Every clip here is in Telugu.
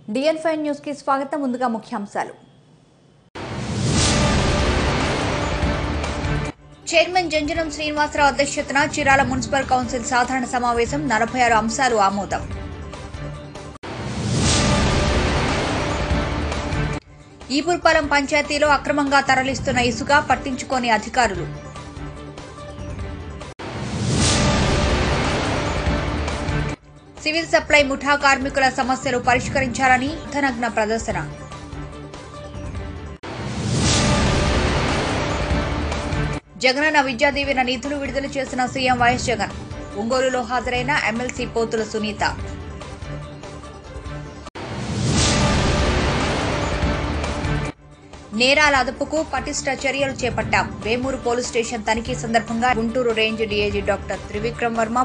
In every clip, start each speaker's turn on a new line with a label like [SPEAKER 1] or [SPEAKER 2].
[SPEAKER 1] డిఎన్ ఫైవ్ న్యూస్ కి స్వాగతం ముందుగా ముఖ్యాంశాలు చైర్మన్ జంజనం శ్రీనివాసరావు అధ్యక్షతన చీరాల మున్సిపల్ కౌన్సిల్ సాధారణ సమావేశం నలభై ఆరు అంశాలు ఆమోదం ఈపుర్పాలెం పంచాయతీలో అక్రమంగా తరలిస్తున్న ఇసుక పట్టించుకోని అధికారులు సివిల్ సప్లై ముఠా కార్మికుల సమస్యలు పరిష్కరించాలని యుద్ధనగ్న ప్రదర్శన జగనన్న విద్యా దీవెన నిధులు విడుదల చేసిన సీఎం వైఎస్ జగన్ ఒంగోలులో హాజరైన ఎమ్మెల్సీ పోతుల సునీత నేరాల అదుపుకు పటిష్ట చర్యలు చేపట్టాం వేమూరు పోలీస్ స్టేషన్ తనిఖీ సందర్భంగా Guntur range DIG doctor Trivikram Varma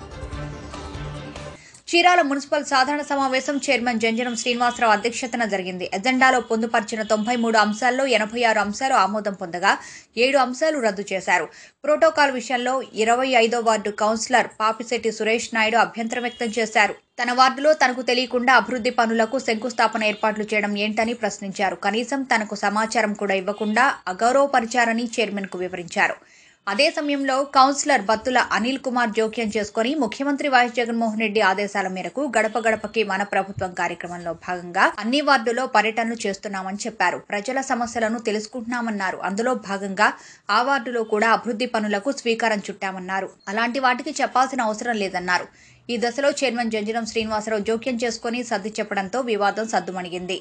[SPEAKER 1] Chirala municipal సాధారణ సమావేశం చైర్మన్ జంజనం శ్రీనివాసరావు అధ్యక్షతన జరిగింది ఎజెండాలో పొందుపరిచిన తొంభై మూడు అంశాల్లో ఎనభై ఆరు అంశాలు ఆమోదం పొందగా ఏడు అంశాలు రద్దు చేశారు ప్రోటోకాల్ విషయంలో ఇరవై ఐదో వార్డు కౌన్సిలర్ పాపిశెట్టి సురేష్ నాయుడు అభ్యంతరం వ్యక్తం చేశారు తన వార్డులో తనకు తెలియకుండా అభివృద్ధి పనులకు శంకుస్థాపన ఏర్పాట్లు చేయడం ఏంటని ప్రశ్నించారు కనీసం తనకు సమాచారం కూడా ఇవ్వకుండా అగౌరవపరిచారని చైర్మన్ కు వివరించారు అదే సమయంలో కౌన్సిలర్ బత్తుల అనిల్ కుమార్ జోక్యం చేసుకుని ముఖ్యమంత్రి వైఎస్ జగన్మోహన్ రెడ్డి ఆదేశాల మేరకు గడప గడపకి మన ప్రభుత్వం కార్యక్రమంలో భాగంగా అన్ని వార్డుల్లో పర్యటనలు చేస్తున్నామని చెప్పారు ప్రజల సమస్యలను తెలుసుకుంటున్నామన్నారు అందులో భాగంగా ఆ వార్డులో కూడా అభివృద్ధి పనులకు స్వీకారం చుట్టామన్నారు అలాంటి వాటికి చెప్పాల్సిన అవసరం లేదన్నారు ఈ దశలో చైర్మన్ జంజనం శ్రీనివాసరావు జోక్యం చేసుకుని సర్ది చెప్పడంతో వివాదం సద్దుమణిగింది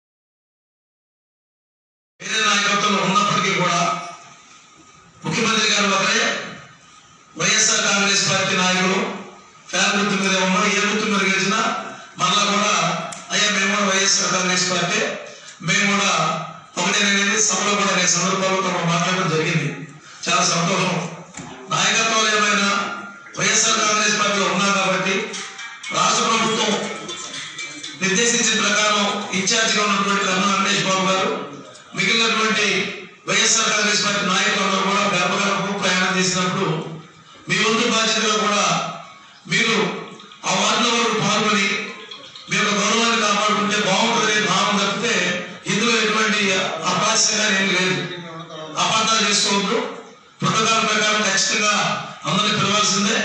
[SPEAKER 2] వేరే నాయకత్వంలో ఉన్నప్పటికీ కూడా ముఖ్యమంత్రి గారు ఒకరే వైఎస్ఆర్ కాంగ్రెస్ పార్టీ నాయకులు ఫ్యాన్ గుర్తు మీద ఉన్నాం ఏ గుర్తు మీద గెలిచినా మళ్ళా కూడా అయ్యా మేము కూడా వైఎస్ఆర్ కాంగ్రెస్ పార్టీ మేము కూడా ఒకటేననేది సభలో కూడా అనేక సందర్భాల్లో తమ మాట్లాడడం జరిగింది చాలా సంతోషం నాయకత్వాలు ఏమైనా వైఎస్ఆర్ కాంగ్రెస్ పార్టీలో ఉన్నాం కాబట్టి రాష్ట్ర ప్రభుత్వం నిర్దేశించిన ప్రకారం ఇన్ఛార్జిగా ఉన్నటువంటి కన్నా వెంకటేష్ బాబు గారు మిగిలినటువంటి వైఎస్ఆర్ కాంగ్రెస్ పార్టీ నాయకులందరూ కూడా గర్భ గర్భకు ప్రయాణం చేసినప్పుడు మీ వంతు బాధ్యతగా కూడా మీరు ఆ వార్డులో వరకు పాల్గొని మీ యొక్క గౌరవాన్ని కాపాడుకుంటే బాగుంటుంది భావం తప్పితే ఇందులో ఎటువంటి అపాస్యంగా ఏం లేదు అపార్థాలు చేసుకోవద్దు ప్రోటోకాల్ ప్రకారం ఖచ్చితంగా అందరినీ పిలవాల్సిందే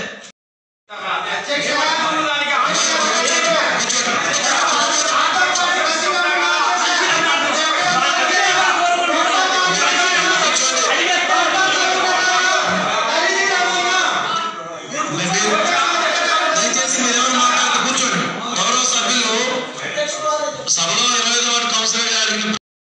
[SPEAKER 2] దయచేసి మీరెవరు మాట్లాడితే కూర్చోండి గౌరవ సభ్యులు సభలో ఇరవై ఐదు వార్డు కౌన్సిలర్ గారికి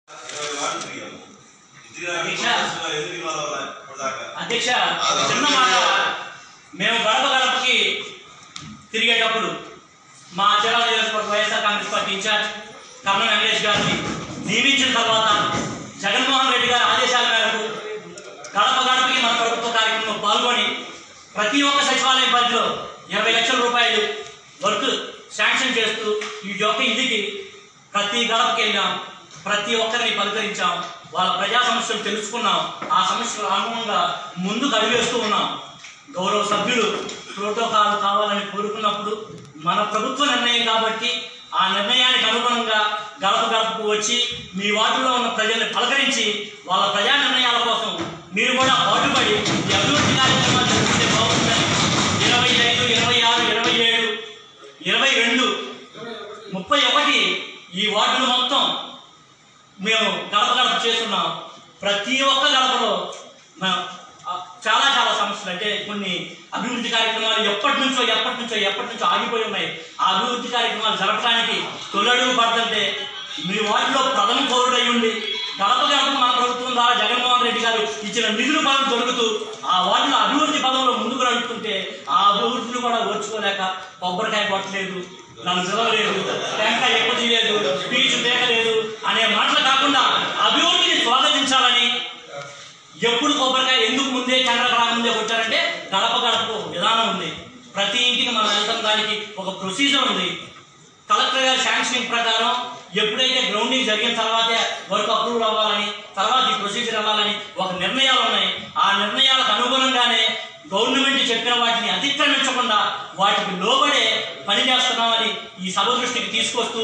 [SPEAKER 3] అధ్యక్ష చిన్న మాట మేము గడప గడపకి తిరిగేటప్పుడు మా జిల్లా నియోజకవర్గ వైఎస్ఆర్ కాంగ్రెస్ పార్టీ ఇన్ఛార్జ్ కమల వెంకటేష్ గారిని నియమించిన తర్వాత జగన్మోహన్ రెడ్డి గారి ఆదేశాల మేరకు గడప గడపకి మన ప్రభుత్వ కార్యక్రమంలో పాల్గొని ప్రతి ఒక్క సచివాలయం పరిధిలో ఇరవై లక్షల రూపాయలు వర్క్ శాంక్షన్ చేస్తూ ఈ యొక్క ఇంటికి ప్రతి గడపకి వెళ్ళాం ప్రతి ఒక్కరిని పలకరించాం వాళ్ళ ప్రజా సమస్యలు తెలుసుకున్నాం ఆ సమస్యల అనుగుణంగా ముందుకు అడిగేస్తూ ఉన్నాం గౌరవ సభ్యులు ప్రోటోకాల్ కావాలని కోరుకున్నప్పుడు మన ప్రభుత్వ నిర్ణయం కాబట్టి ఆ నిర్ణయానికి అనుగుణంగా గడప గడపకు వచ్చి మీ వార్డులో ఉన్న ప్రజల్ని పలకరించి వాళ్ళ ప్రజా నిర్ణయాల కోసం మీరు కూడా పాటుపడి ఈ అభివృద్ధి కార్యక్రమాలు జరిగితే బాగుంటుందని ఇరవై ఐదు ఇరవై ఆరు ఇరవై ఏడు ఇరవై రెండు ముప్పై ఒకటి ఈ వార్డులు మొత్తం మేము గడప గడప చేస్తున్నాం ప్రతి ఒక్క గడపలో మ- ఆ, చాలా చాలా సమస్యలు అంటే కొన్ని అభివృద్ధి కార్యక్రమాలు ఎప్పటి నుంచో ఎప్పటి నుంచో ఎప్పటి నుంచో ఆగిపోయి ఉన్నాయి ఆ అభివృద్ధి కార్యక్రమాలు జరపడానికి తొలడుగు పడుతుంటే మీ వాటిలో ప్రథమ పౌరుడై ఉండి గడప గడప మన ప్రభుత్వం ద్వారా జగన్మోహన్ రెడ్డి గారు ఇచ్చిన నిధులు పనులు దొరుకుతూ ఆ వాటిలో అభివృద్ధి పదంలో ముందుకు నడుపుతుంటే ఆ అభివృద్ధిని కూడా ఓర్చుకోలేక కొబ్బరికాయ కొట్టలేదు నన్ను పిలవలేదు టెంకాయ ఎక్కువ తీయలేదు స్పీచ్ పేకలేదు అనే మాటలు కాకుండా అభివృద్ధిని స్వాగతించాలని ఎప్పుడు కొబ్బరికాయ ఎందుకు ముందే చంద్రకళ ముందే వచ్చారంటే గడప గడపకు విధానం ఉంది ప్రతి ఇంటికి మనం వెళ్తాం దానికి ఒక ప్రొసీజర్ ఉంది కలెక్టర్ గారి శాంక్షనింగ్ ప్రకారం ఎప్పుడైతే గ్రౌండింగ్ జరిగిన తర్వాతే వర్క్ అప్రూవ్ అవ్వాలని తర్వాత ఈ ప్రొసీజర్ అవ్వాలని ఒక నిర్ణయాలు ఉన్నాయి ఆ నిర్ణయాలకు అనుగుణంగానే గవర్నమెంట్ చెప్పిన వాటిని అతిక్రమించకుండా వాటికి లోబడే పని చేస్తున్నామని ఈ సభ దృష్టికి తీసుకొస్తూ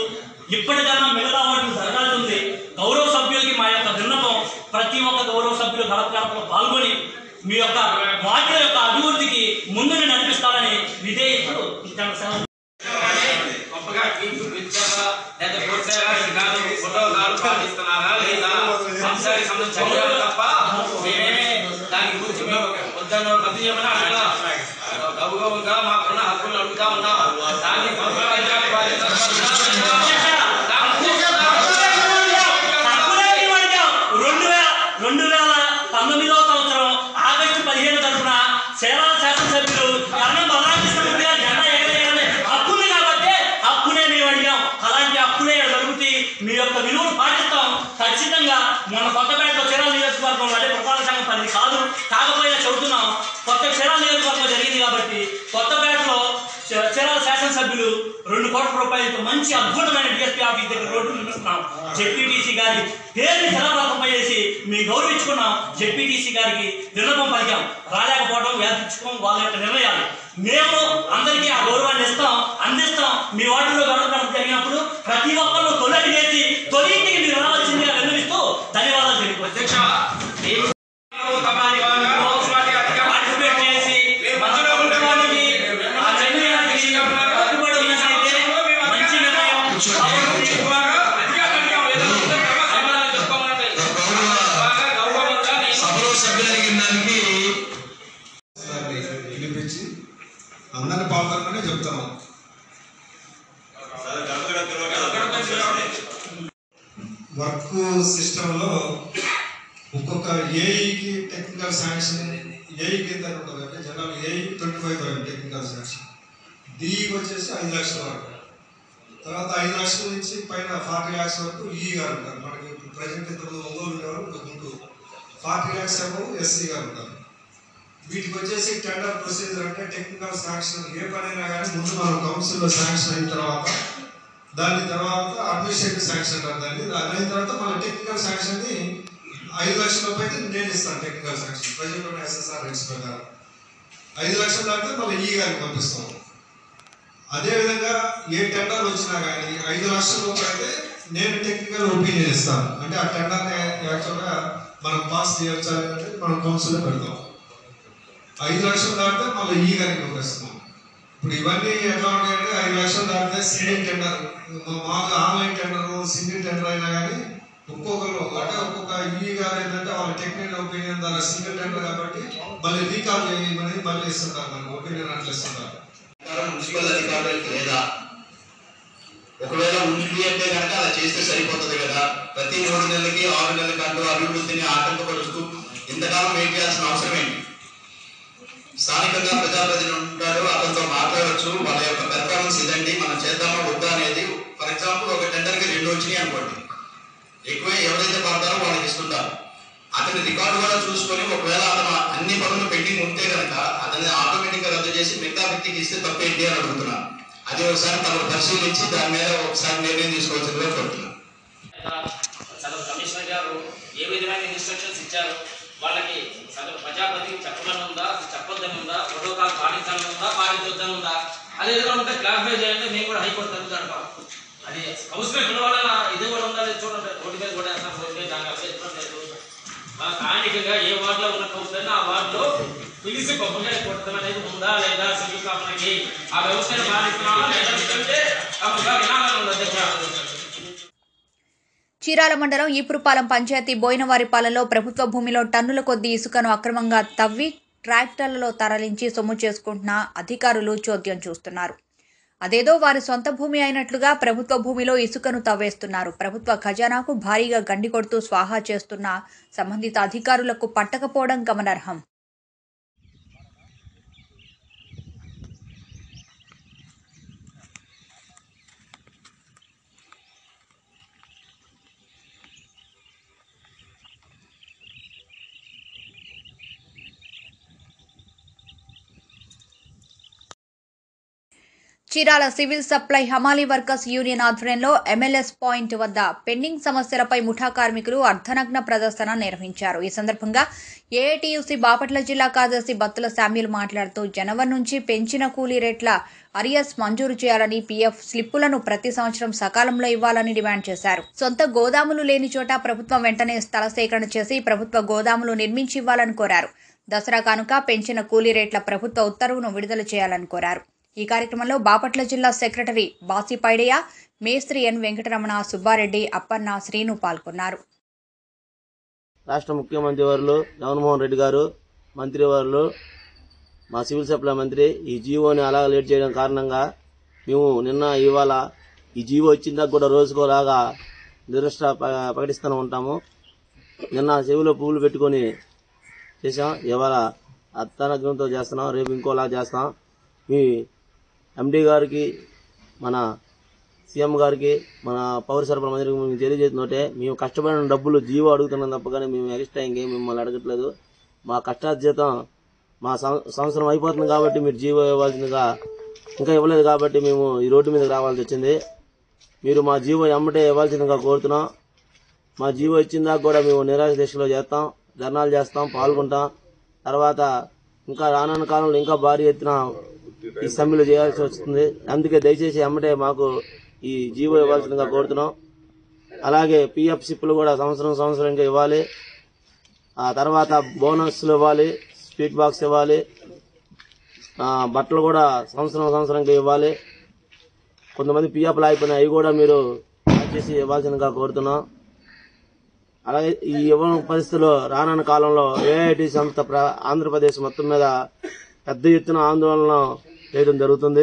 [SPEAKER 3] ఇప్పటికన్నా మిగతా వాటికి జరగాల్సి ఉంది గౌరవ సభ్యులకి మా యొక్క విన్నపం ప్రతి ఒక్క గౌరవ సభ్యులు గడప గడపలో పాల్గొని మీ యొక్క వాక్య యొక్క అభివృద్ధికి ముందుని నడిపిస్తారని విధేయతలు ఇచ్చాను సెలవు
[SPEAKER 4] గొప్పగా టీం చూపించారా లేదా ప్రోత్సాహంగా ఇది కాదు ఫోటో కాదు పాటిస్తున్నారా లేదా అంశానికి సంబంధించి అడిగారు తప్ప మేమేమి దాని గురించి మేము వద్దను రద్దు చేయమని అడగలా గౌరవంగా మాకున్న హక్కులు అడుగుతా ఉన్నాం దాన్ని కొనసాగించాలి బాధ్యత
[SPEAKER 3] తక్కువే మేము అడిగాం. రెండు వేల రెండు వేల పంతొమ్మిదవ సంవత్సరం ఆగస్టు పదిహేను తరఫున సేవా శాసనసభ్యులు కర్ణం బలరామకృష్ణమూర్తి గారు జెండా ఎగరేయాలని హక్కుంది కాబట్టి హక్కునే మేము అడిగాం అలాంటి హక్కునే జరుగుతూ మీ యొక్క విలువను పాటిస్తాం ఖచ్చితంగా మన కొత్తపేటలో చీరాల నియోజకవర్గంలో అంటే ప్రపాల సంఘం పని కాదు కాకపోయినా చెబుతున్నాం కొత్త చీరాల నియోజకవర్గం జరిగింది కాబట్టి కొత్తపేటలో చ- చీరాల శాసనసభ్యులు రెండు కోట్ల రూపాయలతో మంచి అద్భుతమైన డిఎస్పీ ఆఫీస్ దగ్గర రోడ్డు నిర్మిస్తున్నాం జెడ్పీటీసీ గారి పేరుని జలప్రకం చేసి మీ గౌరవించుకున్నాం జెడ్పీటీసీ గారికి విన్నపం పలికాం రాలేకపోవడం వ్యాపించుకోం వాళ్ళ యొక్క నిర్ణయాలు మేము అందరికీ ఆ గౌరవాన్ని ఇస్తాం అందిస్తాం మీ వార్డులో గడపడం జరిగినప్పుడు ప్రతి ఒక్కరు తొలగి చేసి తొలి ఇంటికి మీరు రావాల్సిందిగా విన్నవిస్తూ ధన్యవాదాలు తెలియదు
[SPEAKER 4] అధ్యక్ష మేము తమాని వాగా వాటి అధికారులు
[SPEAKER 3] పార్టిసిపేట్ చేసి మన ప్రభుత్వానికి ఆ నిర్ణయానికి కట్టుబడి ఉన్నట్లయితే మంచి నిర్ణయం కాబట్టి
[SPEAKER 2] సభలో సభ్యులు అడిగిన దానికి
[SPEAKER 5] సార్ని పిలిపించి అందరిని పాల్గొనమని చెప్తాము వర్క్ సిస్టంలో ఒక్కొక్క ఏఈకి టెక్నికల్ శాంక్షన్ ఏఈ కింద ఉంటుంది అంటే general AE twenty five thousand technical sanction డిఈకి వచ్చేసి ఐదు లక్షల వరకు తర్వాత ఐదు లక్షల నుంచి పైన ఫార్టీ ల్యాక్స్ వరకు ఈ గారు ఉంటారు మనకి ఇప్పుడు ప్రజెంట్ ఇంతకు ఒంగోలు ఉండేవారు ఇప్పుడు గుంటూరు ఫార్టీ ల్యాక్స్ ఏమో ఎస్సీ గారు ఉంటారు వీటికి వచ్చేసి టెండర్ ప్రొసీజర్ అంటే టెక్నికల్ శాంక్షన్ ఏ పనైనా కానీ ముందు మనం కౌన్సిల్లో శాంక్షన్ అయిన తర్వాత దాని తర్వాత అడ్మినిస్ట్రేటివ్ శాంక్షన్ అంటారు దాన్ని అది అయిన తర్వాత మన టెక్నికల్ శాంక్షన్ ని ఐదు లక్షల రూపాయలు అయితే నేను ఇస్తాను టెక్నికల్ శాంక్షన్ ప్రజెంట్ ఉన్న ఎస్ఎస్ఆర్ రేట్స్ ప్రకారం ఐదు లక్షలు దాటితే మళ్ళీ ఈ గారికి పంపిస్తాం అదే విధంగా ఏ టెండర్ వచ్చినా కానీ ఐదు లక్షల రూపాయలు అయితే నేను టెక్నికల్ ఒపీనియన్ ఇస్తాను అంటే ఆ టెండర్ యాక్చువల్గా మనం పాస్ చేయించాలి అంటే మనం కౌన్సిల్లో పెడతాం ఐదు లక్షలు దాటితే మళ్ళీ ఈ గారికి పంపిస్తున్నాం ఇప్పుడు ఇవన్నీ ఎట్లా ఉంటాయంటే ఐదు లక్షలు దాటితే సింగిల్ టెండర్ మామూలుగా ఆన్లైన్ టెండర్ సింగిల్ టెండర్ అయినా కానీ ఒక్కొక్కరు అంటే ఒక్కొక్క ఈ గారు ఏంటంటే వాళ్ళ టెక్నికల్ ఒపీనియన్ ద్వారా సింగిల్ టెండర్ కాబట్టి మళ్ళీ రీకాల్ చేయమని మళ్ళీ ఇస్తుంటారు మనకు ఒపీనియన్ అట్లా ఇస్తుంటారు
[SPEAKER 6] అధికారం మున్సిపల్ అధికారులకు లేదా ఒకవేళ ఉంది అంటే కనుక అలా చేస్తే సరిపోతుంది కదా ప్రతి మూడు నెలలకి ఆరు నెలలకి అంటూ అభివృద్ధిని ఆటంకపరుస్తూ ఇంతకాలం వెయిట్ చేయాల్సిన అవసరం ఏంటి స్థానికంగా ప్రజాప్రతినిధి ఉంటారు అతనితో మాట్లాడొచ్చు వాళ్ళ యొక్క పెర్ఫార్మెన్స్ ఇదండి మనం చేద్దామా వద్దా అనేది ఫర్ ఎగ్జాంపుల్ ఒక టెండర్కి రెండు వచ్చినాయి అనుకోండి ఎక్కువ ఎవరైతే పడతారో వాళ్ళకి ఇస్తుంటారు అతని రికార్డు కూడా చూసుకొని ఒకవేళ అతను అన్ని పనులు పెండింగ్ ఉంటే కనుక అతన్ని ఆటోమేటిక్ గా రద్దు చేసి మిగతా వ్యక్తికి ఇస్తే తప్పేంటి అని అడుగుతున్నాను అది ఒకసారి తమరు పరిశీలించి దాని మీద ఒకసారి నిర్ణయం తీసుకోవాల్సిందిగా కోరుతున్నాను
[SPEAKER 4] సదరు కమిషనర్ గారు ఏ విధమైన ఇన్స్ట్రక్షన్స్ ఇచ్చారు వాళ్ళకి సదరు ప్రజాపతికి చెప్పమని ఉందా చెప్పొద్దని ఉందా ప్రోటోకాల్ పాటించాలని ఉందా పాటించొద్దని ఉందా అది ఏదైనా ఉంటే క్లారిఫై చేయండి మేము కూడా హైకోర్టు తగ్గుతాం అది కౌన్సిలర్ పిలవాలన్నా ఇది కూడా ఉండాలి చూడండి రోడ్డు మీద కూడా వేస్తాం రోడ్డు మీద దాని అసలు ఇష్టం లేదు మా స్థానికంగా ఏ వార్డులో ఉన్న కౌన్సిలర్ ఆ వార్డులో పిలిచి గొప్పగా కొట్టడం అనేది ఉందా లేదా సివిల్ కాపలకి ఆ వ్యవస్థను పాటిస్తున్నామా లేదా అంటే తప్పగా వినాలని ఉంది అధ్యక్ష
[SPEAKER 1] చీరాల మండలం ఈపురుపాలెం పంచాయతీ బోయినవారిపాలెంలో ప్రభుత్వ భూమిలో టన్నుల కొద్దీ ఇసుకను అక్రమంగా తవ్వి ట్రాక్టర్లలో తరలించి సొమ్ము చేసుకుంటున్న అధికారులు చోద్యం చూస్తున్నారు అదేదో వారి సొంత భూమి అయినట్లుగా ప్రభుత్వ భూమిలో ఇసుకను తవ్వేస్తున్నారు ప్రభుత్వ ఖజానాకు భారీగా గండి కొడుతూ స్వాహా చేస్తున్న సంబంధిత అధికారులకు పట్టకపోవడం గమనార్హం చీరాల సివిల్ సప్లై హమాలీ వర్కర్స్ యూనియన్ ఆధ్వర్యంలో ఎంఎల్ఎస్ పాయింట్ వద్ద పెండింగ్ సమస్యలపై ముఠా కార్మికులు అర్ధనగ్న ప్రదర్శన నిర్వహించారు ఈ సందర్భంగా ఏఐటీయూసీ బాపట్ల జిల్లా కార్యదర్శి బత్తుల శామ్యుల్ మాట్లాడుతూ జనవరి నుంచి పెంచిన కూలీ రేట్ల అరియర్స్ మంజూరు చేయాలని పీఎఫ్ స్లిప్పులను ప్రతి సంవత్సరం సకాలంలో ఇవ్వాలని డిమాండ్ చేశారు సొంత గోదాములు లేని చోట ప్రభుత్వం వెంటనే స్థల సేకరణ చేసి ప్రభుత్వ గోదాములు నిర్మించి ఇవ్వాలని కోరారు దసరా కానుక పెంచిన కూలీ రేట్ల ప్రభుత్వ ఉత్తర్వును విడుదల చేయాలని కోరారు ఈ కార్యక్రమంలో బాపట్ల జిల్లా సెక్రటరీ బాసిపైడయ్య మేస్త్రి ఎన్ వెంకటరమణ సుబ్బారెడ్డి అప్పన్న శ్రీను పాల్గొన్నారు
[SPEAKER 7] రాష్ట్ర ముఖ్యమంత్రి వారు జగన్మోహన్ రెడ్డి గారు మంత్రి వారు మా సివిల్ సప్లై మంత్రి ఈ జీవోని అలా లేట్ చేయడం కారణంగా మేము నిన్న ఇవాళ ఈ జీవో వచ్చిన దాకా కూడా రోజుకోలాగా నిరష్ట ప- ప్రకటిస్తూనే ఉంటాము నిన్న చెవిలో పువ్వులు పెట్టుకొని చేసాం ఇవాళ అత్తనగ్నంతో చేస్తున్నాం రేపు ఇంకోలా చేస్తాం మీ ఎండి గారికి మన సీఎం గారికి మన పౌర సరఫరా మంత్రికి మేము తెలియజేసినట్టే మేము కష్టపడిన డబ్బులు జీవో అడుగుతున్నాం తప్ప కానీ మేము ఎక్స్ట్రా ఇంకేం మిమ్మల్ని అడగట్లేదు మా కష్టార్జితం మా సం- సంవత్సరం అయిపోతుంది కాబట్టి మీరు జీవో ఇవ్వాల్సిందిగా ఇంకా ఇవ్వలేదు కాబట్టి మేము ఈ రోడ్డు మీదకి రావాల్సి వచ్చింది మీరు మా జీవో ఎమ్మటే ఇవ్వాల్సిందిగా కోరుతున్నాం మా జీవో ఇచ్చిన దాకా కూడా మేము నిరాశ దీక్షలో చేస్తాం ధర్నాలు చేస్తాం పాల్గొంటాం తర్వాత ఇంకా రానున్న కాలంలో ఇంకా భారీ ఎత్తున ఈ సమ్మెలు చేయాల్సి వస్తుంది అందుకే దయచేసి ఎమ్మటే మాకు ఈ జీవో ఇవ్వాల్సిందిగా కోరుతున్నాం అలాగే పిఎఫ్ సిప్పులు కూడా సంవత్సరం సంవత్సరంగా ఇవ్వాలి ఆ తర్వాత బోనస్లు ఇవ్వాలి స్వీట్ బాక్స్ ఇవ్వాలి ఆ, బట్టలు కూడా సంవత్సరం సంవత్సరంగా ఇవ్వాలి కొంతమంది పిఎఫ్లు అయిపోయినాయి అవి కూడా మీరు యాడ్ చేసి ఇవ్వాల్సిందిగా కోరుతున్నాం అలాగే ఈ ఇవ్వని పరిస్థితుల్లో రానున్న కాలంలో ఏఐటి సంస్థ ప్ర- ఆంధ్రప్రదేశ్ మొత్తం మీద పెద్ద ఎత్తున ఆందోళన చేయడం జరుగుతుంది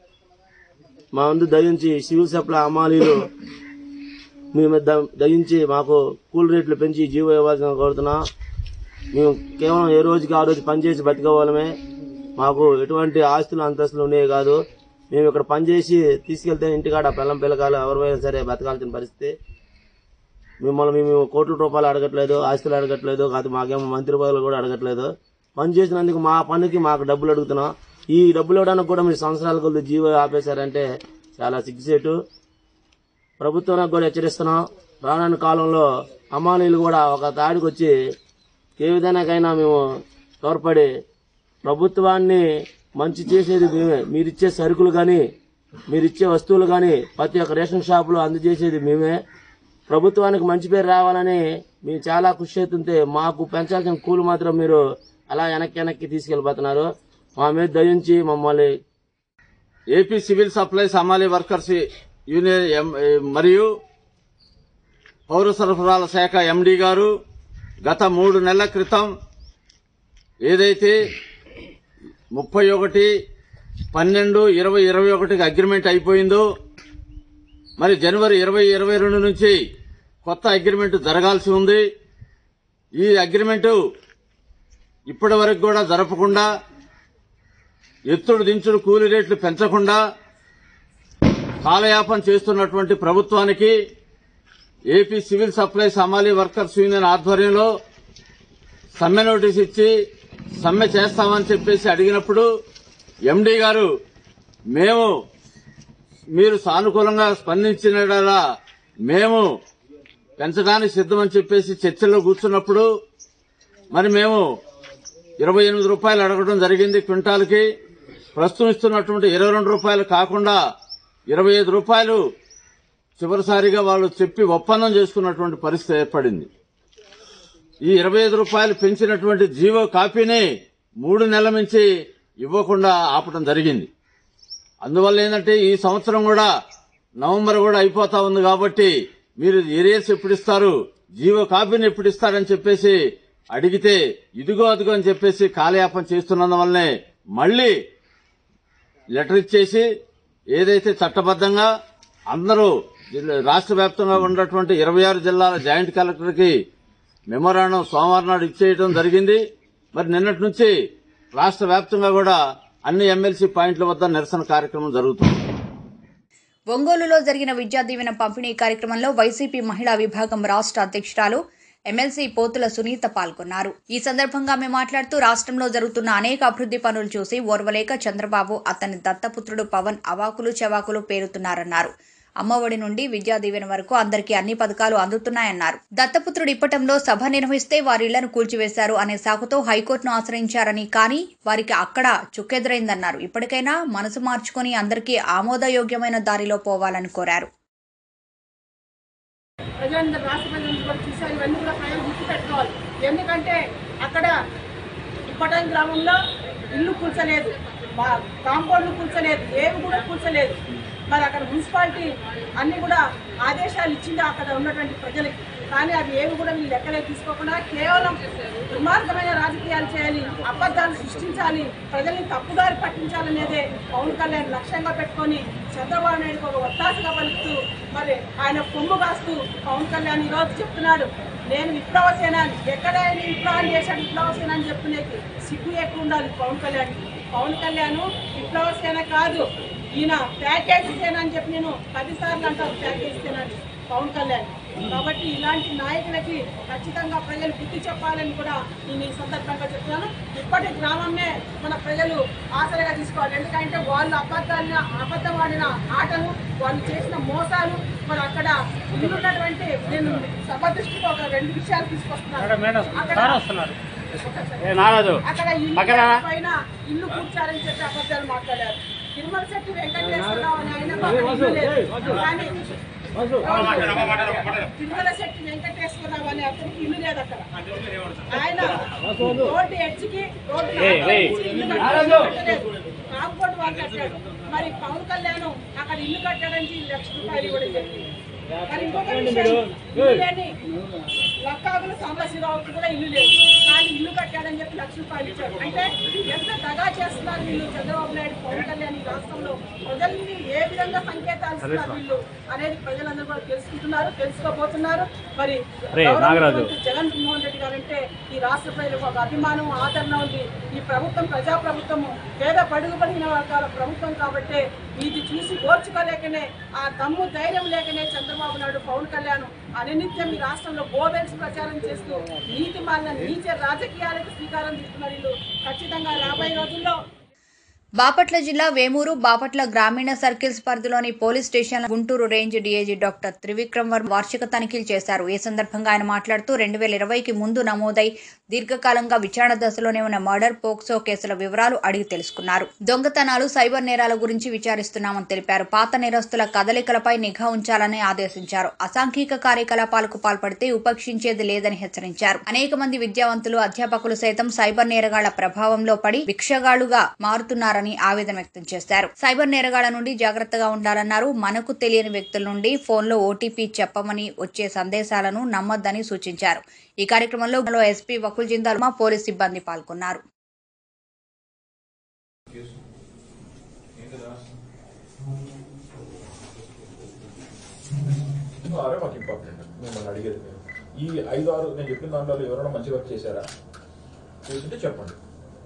[SPEAKER 7] మా ముందు దయించి సివిల్ సప్లై అమాలీలు మేము ద- దయించి మాకు కూల్ రేట్లు పెంచి జీవో ఇవ్వాల్సిన కోరుతున్నాం మేము కేవలం ఏ రోజుకి ఆ రోజు పనిచేసి బతికోవాలమే మాకు ఎటువంటి ఆస్తులు అంతస్తులు ఉండేవి కాదు మేము ఇక్కడ పనిచేసి తీసుకెళ్తే ఇంటికాడ పిల్లం పిల్లకాయలు ఎవరిమైనా సరే బతకాల్సిన పరిస్థితి మిమ్మల్ని మేము కోట్ల రూపాయలు అడగట్లేదు ఆస్తులు అడగట్లేదు కాదు మాకేమో మంత్రి పదవులు కూడా అడగట్లేదు పని చేసినందుకు మా పనికి మాకు డబ్బులు అడుగుతున్నాం ఈ డబ్బులు ఇవ్వడానికి కూడా మీరు సంవత్సరాల కొద్ది జీవో ఆపేశారంటే చాలా సిగ్గుసేటు ప్రభుత్వానికి కూడా హెచ్చరిస్తున్నాం రానున్న కాలంలో అమ్మానీలు కూడా ఒక తాడికి వచ్చి ఏ విధానాకైనా మేము తోడ్పడి ప్రభుత్వాన్ని మంచి చేసేది మేమే మీరిచ్చే సరుకులు కానీ మీరిచ్చే వస్తువులు కానీ ప్రతి ఒక్క రేషన్ షాపులో అందజేసేది మేమే ప్రభుత్వానికి మంచి పేరు రావాలని మేము చాలా కృషి అవుతుంటే మాకు పెంచాల్సిన కూలి మాత్రం మీరు అలా వెనక్కి వెనక్కి తీసుకెళ్ళిపోతున్నారు మా మీద దయించి మమ్మల్ని
[SPEAKER 8] ఏపీ సివిల్ సప్లైస్ అమాలి వర్కర్స్ యూనియన్ ఎం- మరియు పౌర సరఫరాల శాఖ ఎండి గారు గత మూడు నెలల క్రితం ఏదైతే ముప్పై ఒకటి పన్నెండు ఇరవై ఇరవై ఒకటికి అగ్రిమెంట్ అయిపోయిందో మరి జనవరి ఇరవై ఇరవై రెండు నుంచి కొత్త అగ్రిమెంట్ జరగాల్సి ఉంది ఈ అగ్రిమెంటు ఇప్పటి వరకు కూడా జరపకుండా ఎత్తుడు దించుడు కూలీ రేట్లు పెంచకుండా కాలయాపన చేస్తున్నటువంటి ప్రభుత్వానికి ఏపీ సివిల్ సప్లైస్ హమాలీ వర్కర్స్ యూనియన్ ఆధ్వర్యంలో సమ్మె నోటీస్ ఇచ్చి సమ్మె చేస్తామని చెప్పేసి అడిగినప్పుడు ఎండీ గారు మేము మీరు సానుకూలంగా స్పందించిన మేము పెంచడానికి సిద్ధమని చెప్పేసి చర్చల్లో కూర్చున్నప్పుడు మరి మేము ఇరవై ఎనిమిది రూపాయలు అడగడం జరిగింది క్వింటాల్కి ప్రస్తుతం ఇస్తున్నటువంటి ఇరవై రెండు రూపాయలు కాకుండా ఇరవై ఐదు రూపాయలు చివరిసారిగా వాళ్ళు చెప్పి ఒప్పందం చేసుకున్నటువంటి పరిస్థితి ఏర్పడింది ఈ ఇరవై ఐదు రూపాయలు పెంచినటువంటి జీవో కాపీని మూడు నెలల నుంచి ఇవ్వకుండా ఆపడం జరిగింది అందువల్ల ఏంటంటే ఈ సంవత్సరం కూడా నవంబర్ కూడా అయిపోతా ఉంది కాబట్టి మీరు ఏరియాస్ ఎప్పుడు ఇస్తారు జీవో కాపీని ఎప్పుడు ఇస్తారని చెప్పేసి అడిగితే ఇదిగో అదిగో అని చెప్పేసి కాలయాపన చేస్తున్నందువల్లనే మళ్ళీ లెటర్ ఇచ్చేసి ఏదైతే చట్టబద్ధంగా అందరూ జిల్లా- రాష్ట్ర వ్యాప్తంగా ఉన్నటువంటి ఇరవై ఆరు జిల్లాల జాయింట్ కలెక్టర్కి మెమోరాండం సోమవారం నాడు ఇచ్చేయడం జరిగింది మరి నిన్నటి నుంచి రాష్ట్ర వ్యాప్తంగా కూడా అన్ని ఎమ్మెల్సీ పాయింట్ల వద్ద నిరసన కార్యక్రమం జరుగుతుంది
[SPEAKER 1] ఒంగోలులో జరిగిన విద్యా దీవెన పంపిణీ కార్యక్రమంలో వైసీపీ మహిళా విభాగం రాష్ట్ర అధ్యక్షురాలు ఎమ్మెల్సీ పోతుల సునీత పాల్గొన్నారు ఈ సందర్భంగా ఆమె మాట్లాడుతూ రాష్ట్రంలో జరుగుతున్న అనేక అభివృద్ధి పనులు చూసి ఓర్వలేక చంద్రబాబు అతని దత్తపుత్రుడు పవన్ అవాకులు చవాకులు పేరుతున్నారన్నారు అమ్మఒడి నుండి విద్యా దీవెన వరకు అందరికీ అన్ని పథకాలు అందుతున్నాయన్నారు దత్తపుత్రుడు ఇప్పటంలో సభ నిర్వహిస్తే వారి ఇళ్లను కూల్చివేశారు అనే సాకుతో హైకోర్టును ఆశ్రయించారని కానీ వారికి అక్కడ చుక్కెదురైందన్నారు ఇప్పటికైనా మనసు మార్చుకొని అందరికీ ఆమోదయోగ్యమైన దారిలో పోవాలని కోరారు
[SPEAKER 9] ప్రజలందరూ రాష్ట్ర ప్రజలందరూ కూడా చూసారు ఇవన్నీ కూడా ప్రజలు గుర్తుపెట్టుకోవాలి ఎందుకంటే అక్కడ ఇప్పటం గ్రామంలో ఇల్లు కూల్చలేదు మా కాంపౌండ్లు కూల్చలేదు ఏవి కూడా కూల్చలేదు మరి అక్కడ మున్సిపాలిటీ అన్ని కూడా ఆదేశాలు ఇచ్చింది అక్కడ ఉన్నటువంటి ప్రజలకి కానీ అవి ఏవి కూడా వీళ్ళు లెక్కలే తీసుకోకుండా కేవలం దుర్మార్గమైన రాజకీయాలు చేయాలి అబద్ధాలు సృష్టించాలి ప్రజల్ని తప్పుదారి పట్టించాలనేదే పవన్ కళ్యాణ్ లక్ష్యంగా పెట్టుకొని చంద్రబాబు నాయుడుకి ఒక ఒత్తాసగా పలుకుతూ మరి ఆయన కొమ్ము కాస్తూ పవన్ కళ్యాణ్ ఈరోజు చెప్తున్నాడు నేను విప్లవ సేనాని ఎక్కడ ఆయన విప్లవం చేశాడు విప్లవ సేన అని చెప్పుకునేకి సిగ్గు ఎక్కువ ఉండాలి పవన్ కళ్యాణ్ పవన్ కళ్యాణ్ విప్లవ సేన కాదు ఈయన ప్యాకేజ్ సేన అని చెప్పి నేను పదిసార్లు అంటాను ప్యాకేజ్ సేన అని పవన్ కళ్యాణ్ కాబట్టి ఇలాంటి నాయకులకి ఖచ్చితంగా ప్రజలు బుద్ధి చెప్పాలని కూడా నేను ఈ సందర్భంగా చెప్తున్నాను ఇప్పటి గ్రామమే మన ప్రజలు ఆసరగా తీసుకోవాలి ఎందుకంటే వాళ్ళు అబద్ధాలను అబద్ధం ఆడిన ఆటలు వాళ్ళు చేసిన మోసాలు మరి అక్కడ ఇల్లున్నటువంటి నేను సభ దృష్టికి ఒక రెండు విషయాలు తీసుకొస్తున్నాను అక్కడ అక్కడ ఇల్లు పైన ఇల్లు కూర్చారని చెప్పి అబద్ధాలు మాట్లాడారు తిరుమల శెట్టి వెంకటేశ్వరరావు అని ఆయన పక్కన ఇల్లు లేదు కానీ తిరుమల శెట్టి వెంకటేశ్వరరావు అనే అతనికి ఇల్లు లేదు అక్కడ ఆయన రోడ్డు ఎడ్జికి రోడ్డు ఎడ్జికి ఇల్లు కట్టలేదు కాంపౌండ్ వాళ్ళు కట్టాడు మరి పవన్ కళ్యాణ్ అక్కడ ఇల్లు కట్టాడని లక్ష రూపాయలు కూడా చెప్పింది మరి ఇంకొక విషయం ఇల్లు లేని లక్కాకుల సాంబశివరావుకి కూడా ఇల్లు లేదు కానీ ఇల్లు కట్టాడని చెప్పి లక్ష రూపాయలు ఇచ్చారు అంటే ఎంత దగా చేస్తున్నారు వీళ్ళు చంద్రబాబు నాయుడు పవన్ కళ్యాణ్ ఈ రాష్ట్రంలో ప్రజల్ని ఏ విధంగా సంకేతాలు ఇస్తున్నారు వీళ్ళు అనేది ప్రజలందరూ కూడా తెలుసుకుంటున్నారు తెలుసుకోబోతున్నారు మరి గౌరవ ముఖ్యమంత్రి జగన్ మోహన్ రెడ్డి గారు అంటే ఈ రాష్ట్ర ప్రజలకు ఒక అభిమానం ఆదరణ ఉంది ఈ ప్రభుత్వం ప్రజా ప్రభుత్వము పేద పడుగుబడిన వర్గాల ప్రభుత్వం కాబట్టి ఇది చూసి ఓర్చుకోలేకనే ఆ దమ్ము ధైర్యం లేకనే చంద్రబాబు నాయుడు పవన్ కళ్యాణ్ అనినిత్యం ఈ రాష్ట్రంలో గోబెల్స్ ప్రచారం చేస్తూ నీతి మాలిన నీచ రాజకీయాలకు శ్రీకారం చుడుతున్నారు వీళ్ళు ఖచ్చితంగా రాబోయే రోజుల్లో
[SPEAKER 1] బాపట్ల జిల్లా వేమూరు బాపట్ల గ్రామీణ సర్కిల్స్ పరిధిలోని police station Guntur range DIG doctor Trivikram Varma వార్షిక తనిఖీలు చేశారు ఈ సందర్భంగా ఆయన మాట్లాడుతూ రెండు వేల ఇరవైకి ముందు నమోదై దీర్ఘకాలంగా విచారణ దశలోనే ఉన్న మర్డర్ పోక్సో కేసుల వివరాలు అడిగి తెలుసుకున్నారు దొంగతనాలు సైబర్ నేరాల గురించి విచారిస్తున్నామని తెలిపారు పాత నేరస్తుల కదలికలపై నిఘా ఉంచాలని ఆదేశించారు అసాంఘిక కార్యకలాపాలకు పాల్పడితే ఉపేక్షించేది లేదని హెచ్చరించారు అనేక మంది విద్యావంతులు అధ్యాపకులు సైతం సైబర్ నేరగాళ్ల ప్రభావంలో పడి భిక్షగాళ్లుగా మారుతున్నారని ఆవేదన వ్యక్తం చేశారు సైబర్ నేరగాళ్ల నుండి జాగ్రత్తగా ఉండాలన్నారు మనకు తెలియని వ్యక్తుల నుండి ఫోన్లో ఓటీపీ చెప్పమని వచ్చే సందేశాలను నమ్మొద్దని సూచించారు ఈ కార్యక్రమంలో ఎస్పీ వకుల్ జిందాల్ పోలీస్ సిబ్బంది పాల్గొన్నారు
[SPEAKER 10] ఆరే మాకు ఇంపార్టెంట్ మిమ్మల్ని అడిగేది మేము ఈ ఐదు ఆరు నేను చెప్పిన దాంట్లో ఎవరైనా మంచి వర్క్ చేశారా చేస్తుంటే చెప్పండి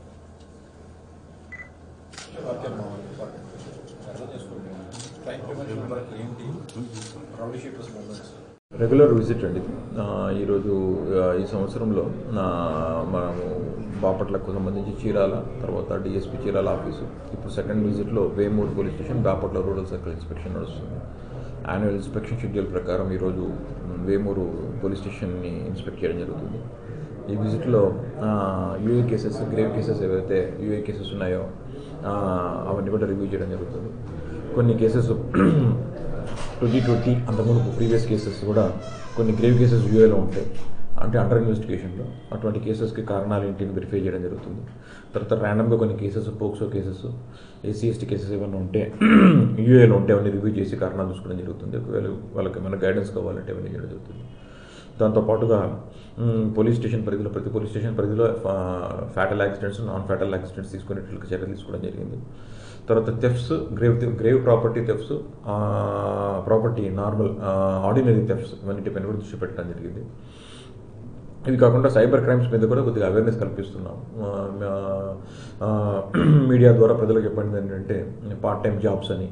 [SPEAKER 10] వర్క్ ఏమో ఇంపార్టెంట్ అర్థం చేసుకోండి టైం పేమెంట్ ఏంటి rowdy sheeters movements regular visit అండి ఇది. ఆ, ఈరోజు ఆ, ఈ సంవత్సరంలో నా మనము బాపట్లకు సంబంధించి చీరాల తర్వాత డిఎస్పి చీరాల ఆఫీసు ఇప్పుడు సెకండ్ విజిట్లో Vemuru police station Bapatla rural circle inspection నడుస్తుంది యాన్యువల్ ఇన్స్పెక్షన్ షెడ్యూల్ ప్రకారం ఈరోజు మ్, వేమూరు పోలీస్ స్టేషన్ని ఇన్స్పెక్ట్ చేయడం జరుగుతుంది ఈ విజిట్లో యూఏ కేసెస్ గ్రేవ్ కేసెస్ ఏవైతే యూఏ కేసెస్ ఉన్నాయో ఆ, అవన్నీ కూడా రివ్యూ చేయడం జరుగుతుంది కొన్ని కేసెస్ ట్వంటీ ట్వంటీ అంతకుముందు ప్రీవియస్ కేసెస్ కూడా కొన్ని గ్రేవ్ కేసెస్ యూఏలో ఉంటాయి అంటే అండర్ ఇన్వెస్టిగేషన్లో అటువంటి కేసెస్కి కారణాలు ఏంటి వెరిఫై చేయడం జరుగుతుంది తర్వాత ర్యాండమ్గా కొన్ని cases POCSO cases SC ST cases ఏమైనా ఉంటే యూఏలో ఉంటే అవన్నీ రివ్యూ చేసి కారణాలు చూసుకోవడం జరుగుతుంది ఒకవేళ వాళ్ళకి ఏమైనా గైడెన్స్ కావాలంటే అవన్నీ చేయడం జరుగుతుంది దాంతోపాటుగా మ్, పోలీస్ స్టేషన్ పరిధిలో ప్రతి పోలీస్ స్టేషన్ పరిధిలో fatal accidents non fatal accidents తీసుకునేట్లుగా చర్యలు తీసుకోవడం జరిగింది తర్వాత thefts grave grave property thefts property normal ordinary thefts ఇవన్నిటిపైన కూడా దృష్టి పెట్టడం జరిగింది ఇవి కాకుండా సైబర్ క్రైమ్స్ మీద కూడా కొద్దిగా అవేర్నెస్ కల్పిస్తున్నాం ఆ, ఆ, మీడియా ద్వారా ప్రజలకు చెప్పండి ఏంటంటే పార్ట్ టైం జాబ్స్ అని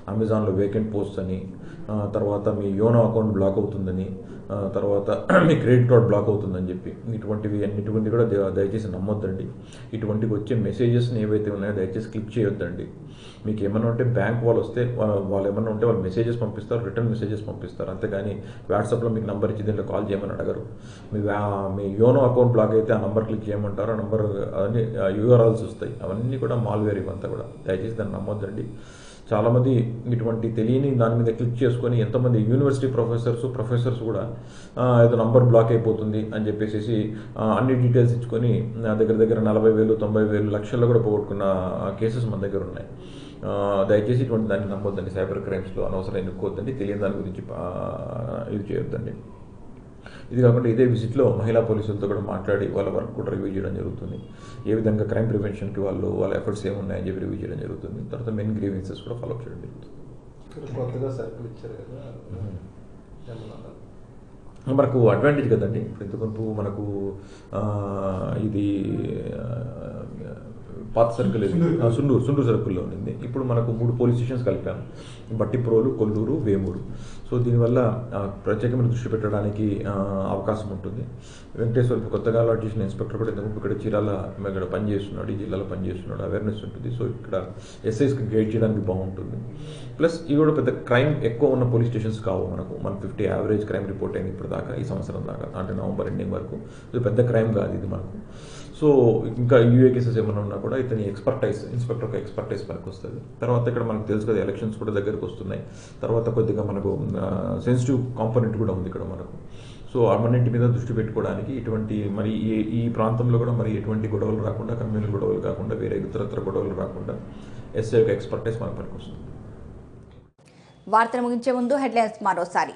[SPEAKER 10] అమెజాన్లో వేకెంట్ పోస్ట్ అని ఆ, తర్వాత మీ యోనో అకౌంట్ బ్లాక్ అవుతుందని ఆ, తర్వాత మీ క్రెడిట్ కార్డ్ బ్లాక్ అవుతుందని చెప్పి ఇటువంటివి అన్నిటువంటి కూడా ద- దయచేసి నమ్మొద్దండి ఇటువంటివి వచ్చే మెసేజెస్ని ఏవైతే ఉన్నాయో దయచేసి క్లిక్ చేయొద్దండి మీకు ఏమన్నా ఉంటే బ్యాంక్ వాళ్ళు వస్తే వా- వాళ్ళు ఏమన్నా ఉంటే వాళ్ళు మెసేజెస్ పంపిస్తారు రిటర్న్ మెసేజెస్ పంపిస్తారు అంతేగాని వాట్సాప్లో మీకు నంబర్ ఇచ్చి దీంట్లో కాల్ చేయమని అడగరు మీ వ్యా- మీ యోనో అకౌంట్ బ్లాక్ అయితే ఆ నంబర్ క్లిక్ చేయమంటారు ఆ నంబర్ అన్ని యూఆర్ఎల్స్ వస్తాయి అవన్నీ కూడా మాల్వేర్ ఇవంతా కూడా దయచేసి దాన్ని నమ్మొద్దండి చాలామంది ఇటువంటి తెలియని దాని మీద క్లిక్ చేసుకొని ఎంతమంది యూనివర్సిటీ ప్రొఫెసర్స్ ప్రొఫెసర్స్ కూడా ఆ, ఏదో నంబర్ బ్లాక్ అయిపోతుంది అని చెప్పేసి ఆ, అన్ని డీటెయిల్స్ ఇచ్చుకొని నా దగ్గర దగ్గర నలభై వేలు తొంభై వేలు లక్షల్లో కూడా పోగొట్టుకున్న కేసెస్ మన దగ్గర ఉన్నాయి ఆ, దయచేసి ఇటువంటి దాన్ని నమ్మొద్దండి సైబర్ క్రైమ్స్లో అనవసరం ఎన్నుకోవద్దండి తెలియని దాని గురించి ఆ, ఇది చేయొద్దండి ఇది కాకుండా ఇదే విజిట్లో మహిళా పోలీసులతో కూడా మాట్లాడి వాళ్ళ వర్క్ కూడా రివ్యూ చేయడం జరుగుతుంది ఏ విధంగా క్రైమ్ ప్రివెన్షన్కి వాళ్ళు వాళ్ళ ఎఫర్ట్స్ ఏమున్నాయని చెప్పి రివ్యూ చేయడం జరుగుతుంది తర్వాత మెయిన్ గ్రీవెన్సెస్ కూడా ఫాలో చేయడం జరుగుతుంది
[SPEAKER 5] కొత్తగా సర్కిల్ ఇచ్చారు కదా
[SPEAKER 10] మనకు అడ్వాంటేజ్ కదండి ఇప్పుడు ఎందుకంటూ మనకు ఆ, ఇది ఆ, పాత సర్కిల్ ఇది. ఆ, సుండూరు సుండూరు సర్కిల్లో ఉంది ఇప్పుడు మనకు మూడు పోలీస్ స్టేషన్స్ కలిపాము బట్టిప్రోలు కొల్లూరు వేమూరు సో దీనివల్ల ఆ, ప్రత్యేకమైన దృష్టి పెట్టడానికి ఆ, అవకాశం ఉంటుంది వెంకటేశ్వర ఇప్పుడు కొత్తగా అలాట్ చేసిన ఇన్స్పెక్టర్ కూడా ఎందుకంటే ఇక్కడ చీరాల ఇక్కడ పనిచేస్తున్నాడు ఈ జిల్లాలో పనిచేస్తున్నాడు అవేర్నెస్ ఉంటుంది సో ఇక్కడ ఎస్ఐస్కి గైడ్ చేయడానికి బాగుంటుంది ప్లస్ ఇవి కూడా పెద్ద క్రైమ్ ఎక్కువ ఉన్న పోలీస్ స్టేషన్స్ కావు మనకు మన ఫిఫ్టీ యావరేజ్ క్రైమ్ రిపోర్ట్ అయింది ఇప్పుడు దాకా ఈ సంవత్సరం దాకా అంటే నవంబర్ ఎండింగ్ వరకు ఇది పెద్ద క్రైమ్ కాదు ఇది మనకు సో ఇంకా యూఏ కేసెస్ ఏమైనా ఉన్నా కూడా ఇతని ఎక్స్పర్టైజ్ ఇన్స్పెక్టర్ ఒక ఎక్స్పర్టైజ్ మనకు వస్తుంది తర్వాత ఇక్కడ మనకు తెలుసు కదా ఎలక్షన్స్ కూడా దగ్గరకు వస్తున్నాయి తర్వాత కొద్దిగా మనకు సెన్సిటివ్ కాంపోనెంట్ కూడా ఉంది ఇక్కడ మనకు సో అవన్నింటి మీద దృష్టి పెట్టుకోవడానికి ఇటువంటి మరి ఈ ఈ ప్రాంతంలో కూడా మరి ఎటువంటి గొడవలు రాకుండా కమ్యూనల్ గొడవలు కాకుండా వేరే ఇతరత్ర గొడవలు రాకుండా ఎస్ఐ యొక్క ఎక్స్పర్టైజ్ మనకు పనికి వస్తుంది
[SPEAKER 1] వార్తలు ముగించే ముందు హెడ్లైన్స్ మరోసారి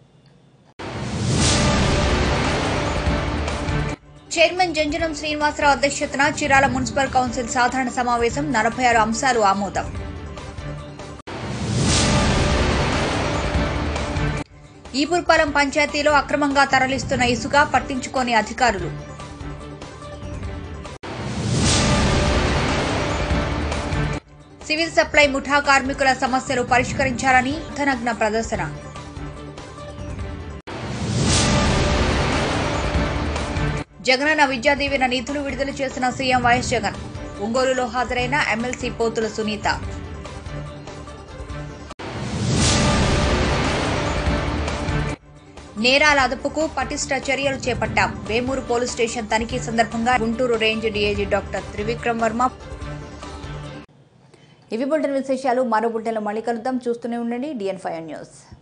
[SPEAKER 1] చైర్మన్ జంజనం శ్రీనివాసరావు అధ్యక్షతన చీరాల మున్సిపల్ కౌన్సిల్ సాధారణ సమావేశం నలభై ఆరు అంశాలు ఆమోదం ఈపుల్పాలెం పంచాయతీలో అక్రమంగా తరలిస్తున్న ఇసుక పట్టించుకోని అధికారులు సివిల్ సప్లై ముఠా కార్మికుల సమస్యలు పరిష్కరించాలని అర్థనగ్న ప్రదర్శన జగనన్న విద్యా దీవెన నిధులు విడుదల చేసిన సీఎం వైఎస్ జగన్ ఒంగోలులో హాజరైన ఎమ్మెల్సీ పోతుల సునీత నేరాల అదుపుకు పటిష్ట చర్యలు చేపట్టాం వేమూరు పోలీస్ స్టేషన్ తనిఖీ సందర్భంగా Guntur range DIG doctor Trivikram Varma ఇవి బులెటిన్ విశేషాలు మరో బులెటిన్లో మళ్ళీ కలుద్దాం చూస్తూనే ఉండండి డిఎన్ ఫైవ్ న్యూస్